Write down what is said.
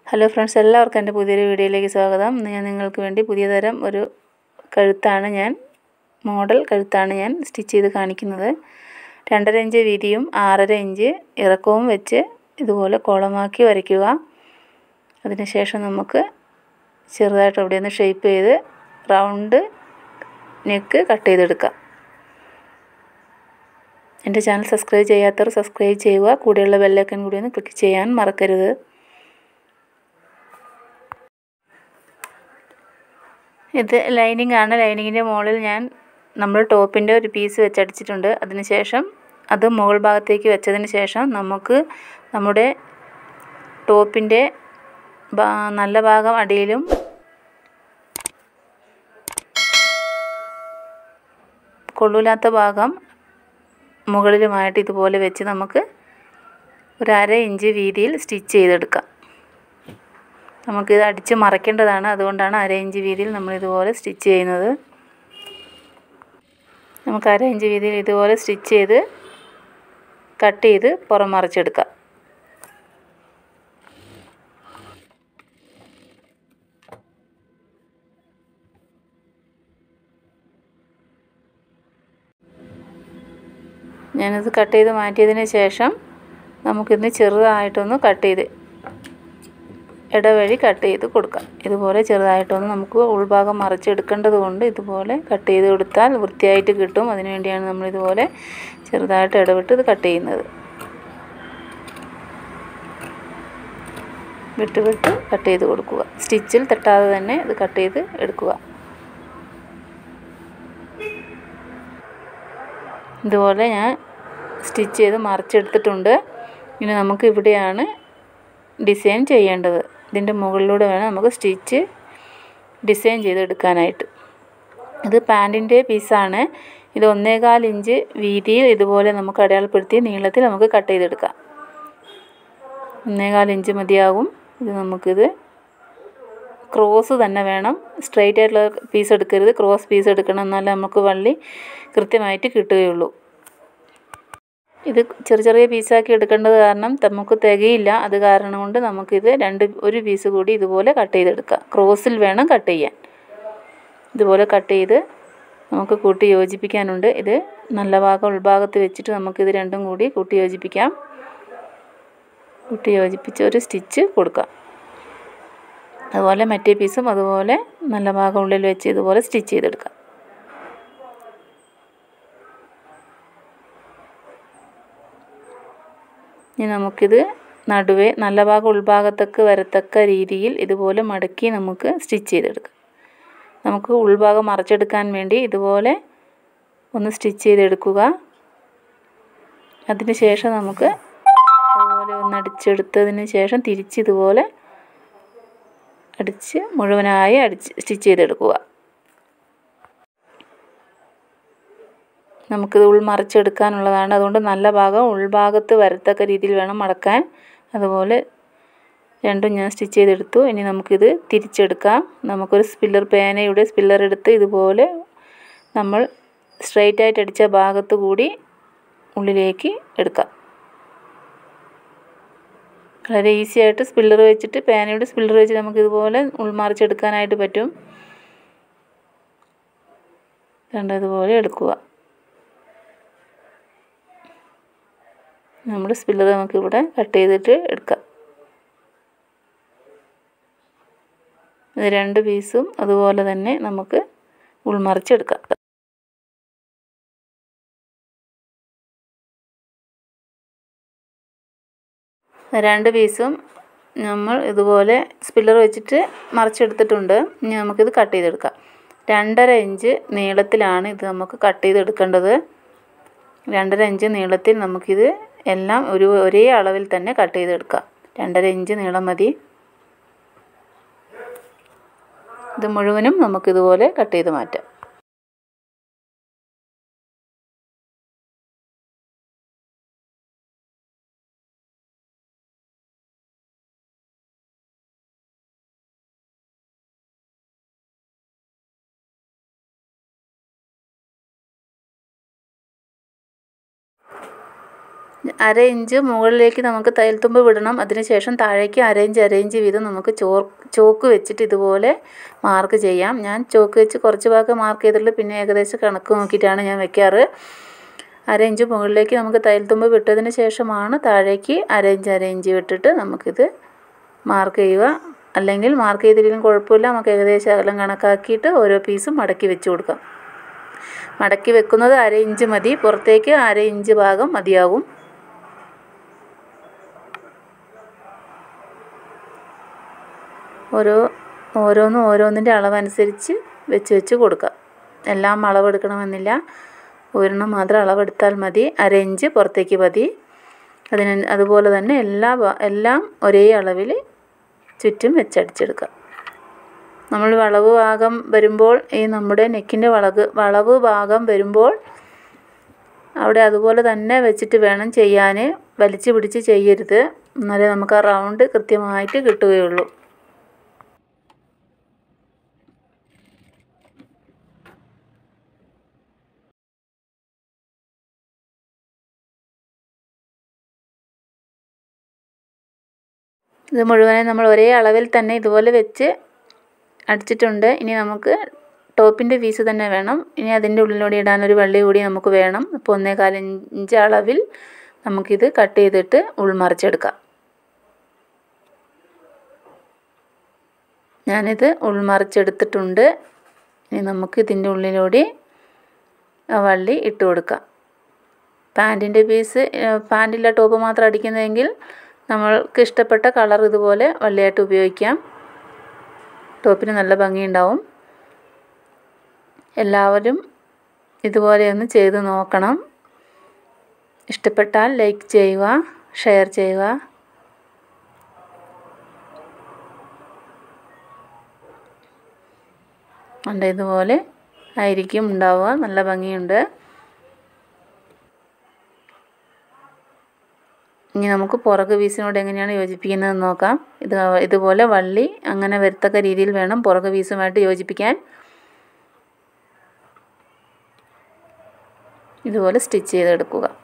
hello friends എല്ലാവർക്കും എൻ്റെ പുതിയൊരു വീഡിയോയിലേക്ക് സ്വാഗതം ഇന്ന് ഞാൻ നിങ്ങൾക്ക് വേണ്ടി പുതിയ തരം ഒരു കഴുത്താണ് ഞാൻ മോഡൽ കഴുത്താണ് ഞാൻ സ്റ്റിച്ച് ചെയ്ത് കാണിക്കുന്നത് രണ്ടര ഇഞ്ച് വീതിയും ആറര ഇഞ്ച് ഇറക്കവും വെച്ച് ഇതുപോലെ കോളമാക്കി വരയ്ക്കുക അതിനുശേഷം നമുക്ക് ചെറുതായിട്ട് അവിടെ ഒന്ന് ഷേപ്പ് ചെയ്ത് റൗണ്ട് നെക്ക് കട്ട് ചെയ്തെടുക്കാം എൻ്റെ ചാനൽ സബ്സ്ക്രൈബ് ചെയ്യാത്തവർ സബ്സ്ക്രൈബ് ചെയ്യുക കൂടെയുള്ള ബെല്ലൈക്കൻ കൂടി ഒന്ന് ക്ലിക്ക് ചെയ്യാൻ മറക്കരുത് ഇത് ലൈനിങ് ആണ് ലൈനിങ്ങിൻ്റെ മുകളിൽ ഞാൻ നമ്മൾ ടോപ്പിൻ്റെ ഒരു പീസ് വെച്ചടിച്ചിട്ടുണ്ട് അതിന് ശേഷം അത് മുകൾ ഭാഗത്തേക്ക് വെച്ചതിന് ശേഷം നമുക്ക് നമ്മുടെ ടോപ്പിൻ്റെ നല്ല ഭാഗം അടിയിലും കൊള്ളൂലാത്ത ഭാഗം മുകളിലുമായിട്ട് ഇതുപോലെ വെച്ച് നമുക്ക് ഒരു അര ഇഞ്ച് വീതിയിൽ സ്റ്റിച്ച് ചെയ്തെടുക്കാം നമുക്കിത് അടിച്ച് മറയ്ക്കേണ്ടതാണ് അതുകൊണ്ടാണ് അര ഇഞ്ച് വീതിയിൽ നമ്മൾ ഇതുപോലെ സ്റ്റിച്ച് ചെയ്യുന്നത് നമുക്ക് അര ഇഞ്ച് വീതിയിൽ ഇതുപോലെ സ്റ്റിച്ച് ചെയ്ത് കട്ട് ചെയ്ത് പുറം മറിച്ചെടുക്കാം ഞാനത് കട്ട് ചെയ്ത് മാറ്റിയതിന് ശേഷം നമുക്കിന്ന് ചെറുതായിട്ടൊന്ന് കട്ട് ചെയ്ത് ഇടവഴി കട്ട് ചെയ്ത് കൊടുക്കാം ഇതുപോലെ ചെറുതായിട്ടൊന്ന് നമുക്ക് ഉൾഭാഗം മറിച്ചെടുക്കേണ്ടത് കൊണ്ട് ഇതുപോലെ കട്ട് ചെയ്ത് കൊടുത്താൽ വൃത്തിയായിട്ട് കിട്ടും അതിനു വേണ്ടിയാണ് നമ്മൾ ഇതുപോലെ ചെറുതായിട്ട് ഇടവിട്ട് ഇത് കട്ട് ചെയ്യുന്നത് വിട്ട് വിട്ട് കട്ട് ചെയ്ത് കൊടുക്കുക സ്റ്റിച്ചിൽ തട്ടാതെ തന്നെ ഇത് കട്ട് ചെയ്ത് എടുക്കുക ഇതുപോലെ ഞാൻ സ്റ്റിച്ച് ചെയ്ത് മറിച്ചെടുത്തിട്ടുണ്ട് ഇനി നമുക്ക് ഇവിടെയാണ് ഡിസൈൻ ചെയ്യേണ്ടത് ഇതിൻ്റെ മുകളിലൂടെ വേണം നമുക്ക് സ്റ്റിച്ച് ഡിസൈൻ ചെയ്തെടുക്കാനായിട്ട് ഇത് പാൻറ്റിൻ്റെ പീസാണ് ഇത് ഒന്നേകാൽ ഇഞ്ച് വീതിയിൽ ഇതുപോലെ നമുക്ക് അടയാളപ്പെടുത്തി നീളത്തിൽ നമുക്ക് കട്ട് ചെയ്തെടുക്കാം ഒന്നേകാൽ ഇഞ്ച് മതിയാകും ഇത് നമുക്കിത് ക്രോസ് തന്നെ വേണം സ്ട്രെയിറ്റ് ആയിട്ടുള്ള പീസ് എടുക്കരുത് ക്രോസ് പീസ് എടുക്കണം എന്നാലേ നമുക്ക് വള്ളി കൃത്യമായിട്ട് കിട്ടുകയുള്ളൂ ഇത് ചെറിയ ചെറിയ പീസാക്കി എടുക്കേണ്ടത് കാരണം നമുക്ക് തികയില്ല അത് കാരണം കൊണ്ട് നമുക്കിത് രണ്ട് ഒരു പീസ് കൂടി ഇതുപോലെ കട്ട് ചെയ്തെടുക്കാം ക്രോസിൽ വേണം കട്ട് ചെയ്യാൻ ഇതുപോലെ കട്ട് ചെയ്ത് നമുക്ക് കൂട്ടി യോജിപ്പിക്കാനുണ്ട് ഇത് നല്ല ഭാഗം ഉൾഭാഗത്ത് വെച്ചിട്ട് നമുക്കിത് രണ്ടും കൂടി കൂട്ടി യോജിപ്പിക്കാം കൂട്ടി യോജിപ്പിച്ച് ഒരു സ്റ്റിച്ച് കൊടുക്കാം അതുപോലെ മറ്റേ പീസും അതുപോലെ നല്ല ഭാഗം ഉള്ളിൽ വെച്ച് ഇതുപോലെ സ്റ്റിച്ച് ചെയ്തെടുക്കാം ഇനി നമുക്കിത് നടുവേ നല്ല ഭാഗം ഉൾഭാഗത്തേക്ക് വരത്തക്ക രീതിയിൽ ഇതുപോലെ മടക്കി നമുക്ക് സ്റ്റിച്ച് ചെയ്തെടുക്കാം നമുക്ക് ഉൾഭാഗം മറച്ചെടുക്കാൻ വേണ്ടി ഇതുപോലെ ഒന്ന് സ്റ്റിച്ച് ചെയ്തെടുക്കുക അതിന് ശേഷം നമുക്ക് അതുപോലെ ഒന്ന് അടിച്ചെടുത്തതിന് ശേഷം തിരിച്ച് ഇതുപോലെ അടിച്ച് മുഴുവനായി അടിച്ച് സ്റ്റിച്ച് ചെയ്തെടുക്കുക നമുക്കിത് ഉൾമറിച്ചെടുക്കാനുള്ളതാണ് അതുകൊണ്ട് നല്ല ഭാഗം ഉൾഭാഗത്ത് വരത്തക്ക രീതിയിൽ വേണം മടക്കാൻ അതുപോലെ രണ്ടും ഞാൻ സ്റ്റിച്ച് ചെയ്തെടുത്തു ഇനി നമുക്കിത് തിരിച്ചെടുക്കാം നമുക്കൊരു സ്പില്ലർ പേനയുടെ സ്പില്ലർ എടുത്ത് ഇതുപോലെ നമ്മൾ സ്ട്രെയിറ്റ് ആയിട്ട് അടിച്ച ഭാഗത്ത് കൂടി ഉള്ളിലേക്ക് എടുക്കാം വളരെ ഈസി ആയിട്ട് സ്പില്ലർ വെച്ചിട്ട് പേനയുടെ സ്പില്ലർ വെച്ച് നമുക്ക് ഇതുപോലെ ഉൾമറിച്ചെടുക്കാനായിട്ട് പറ്റും രണ്ടതുപോലെ എടുക്കുക നമ്മുടെ സ്പില്ലർ നമുക്കിവിടെ കട്ട് ചെയ്തിട്ട് എടുക്കാം ഇത് രണ്ട് പീസും അതുപോലെ തന്നെ നമുക്ക് ഉൾമറിച്ചെടുക്കാം രണ്ട് പീസും നമ്മൾ ഇതുപോലെ സ്പില്ലർ വെച്ചിട്ട് മറിച്ചെടുത്തിട്ടുണ്ട് ഇനി നമുക്കിത് കട്ട് ചെയ്തെടുക്കാം രണ്ടര ഇഞ്ച് നീളത്തിലാണ് ഇത് നമുക്ക് കട്ട് ചെയ്തെടുക്കേണ്ടത് രണ്ടര ഇഞ്ച് നീളത്തിൽ നമുക്കിത് എല്ലാം ഒരു ഒരേ അളവിൽ തന്നെ കട്ട് ചെയ്തെടുക്കാം രണ്ടര ഇഞ്ച് നീളം മതി ഇത് മുഴുവനും നമുക്കിതുപോലെ കട്ട് ചെയ്ത് മാറ്റാം അര ഇഞ്ച് മുകളിലേക്ക് നമുക്ക് തയ്യൽത്തുമ്പ് വിടണം അതിനുശേഷം താഴേക്ക് അര ഇഞ്ച് അര ഇഞ്ച് വീതം നമുക്ക് ചോ ചോക്ക് വെച്ചിട്ട് ഇതുപോലെ മാർക്ക് ചെയ്യാം ഞാൻ ചോക്ക് വെച്ച് കുറച്ച് ഭാഗം മാർക്ക് ചെയ്തിട്ടുള്ളൂ പിന്നെ ഏകദേശം കണക്ക് നോക്കിയിട്ടാണ് ഞാൻ വെക്കാറ് അര ഇഞ്ച് മുകളിലേക്ക് നമുക്ക് തയ്യൽത്തുമ്പ് വിട്ടതിന് ശേഷമാണ് താഴേക്ക് അര ഇഞ്ച് അര ഇഞ്ച് വിട്ടിട്ട് നമുക്കിത് മാർക്ക് ചെയ്യുക അല്ലെങ്കിൽ മാർക്ക് ചെയ്തില്ലെങ്കിലും കുഴപ്പമില്ല നമുക്ക് ഏകദേശം അകലം കണക്കാക്കിയിട്ട് ഓരോ പീസും മടക്കി വെച്ച് കൊടുക്കാം മടക്കി വെക്കുന്നത് അര ഇഞ്ച് മതി പുറത്തേക്ക് അര ഇഞ്ച് ഭാഗം മതിയാകും ഓരോ ഓരോന്നും ഓരോന്നിൻ്റെ അളവനുസരിച്ച് വെച്ച് വെച്ച് കൊടുക്കാം എല്ലാം അളവെടുക്കണമെന്നില്ല ഒരെണ്ണം മാത്രം അളവെടുത്താൽ മതി അര ഇഞ്ച് പുറത്തേക്ക് മതി അതിന് അതുപോലെ തന്നെ എല്ലാ ഭാ- എല്ലാം ഒരേ അളവിൽ ചുറ്റും വെച്ചടിച്ചെടുക്കാം നമ്മൾ വളവ് ഭാഗം വരുമ്പോൾ ഈ നമ്മുടെ നെക്കിൻ്റെ വളവ് വളവ് ഭാഗം വരുമ്പോൾ അവിടെ അതുപോലെ തന്നെ വെച്ചിട്ട് വേണം ചെയ്യാൻ വലിച്ചു പിടിച്ച് ചെയ്യരുത് എന്നാലേ നമുക്ക് ആ റൗണ്ട് കൃത്യമായിട്ട് കിട്ടുകയുള്ളൂ ഇത് മുഴുവനും നമ്മൾ ഒരേ അളവിൽ തന്നെ ഇതുപോലെ വെച്ച് അടിച്ചിട്ടുണ്ട് ഇനി നമുക്ക് ടോപ്പിൻ്റെ പീസ് തന്നെ വേണം ഇനി അതിൻ്റെ ഉള്ളിലൂടെ ഇടാനൊരു വള്ളി കൂടി നമുക്ക് വേണം അപ്പോൾ ഒന്നേകാൽ ഇഞ്ച് അളവിൽ നമുക്കിത് കട്ട് ചെയ്തിട്ട് ഉൾമറിച്ചെടുക്കാം ഞാനിത് ഉൾമറിച്ചെടുത്തിട്ടുണ്ട് ഇനി നമുക്ക് ഇതിൻ്റെ ഉള്ളിലൂടെ ആ വള്ളി ഇട്ട് കൊടുക്കാം പാൻറ്റിൻ്റെ പീസ് പാൻറ്റില്ല ടോപ്പ് മാത്രം അടിക്കുന്നതെങ്കിൽ നമ്മൾക്ക് ഇഷ്ടപ്പെട്ട കളർ ഇതുപോലെ വള്ളിയായിട്ട് ഉപയോഗിക്കാം ടോപ്പിന് നല്ല ഭംഗിയുണ്ടാവും എല്ലാവരും ഇതുപോലെ ഒന്ന് ചെയ്ത് നോക്കണം ഇഷ്ടപ്പെട്ടാൽ ലൈക്ക് ചെയ്യുക ഷെയർ ചെയ്യുക ഉണ്ട് ഇതുപോലെ ആയിരിക്കും ഉണ്ടാവുക നല്ല ഭംഗിയുണ്ട് ഇനി നമുക്ക് പുറക് പീസിനോട് എങ്ങനെയാണ് യോജിപ്പിക്കുന്നത് നോക്കാം ഇത് ഇതുപോലെ വള്ളി അങ്ങനെ വരത്തക്ക രീതിയിൽ വേണം പുറക് പീസുമായിട്ട് യോജിപ്പിക്കാൻ ഇതുപോലെ സ്റ്റിച്ച് ചെയ്തെടുക്കുക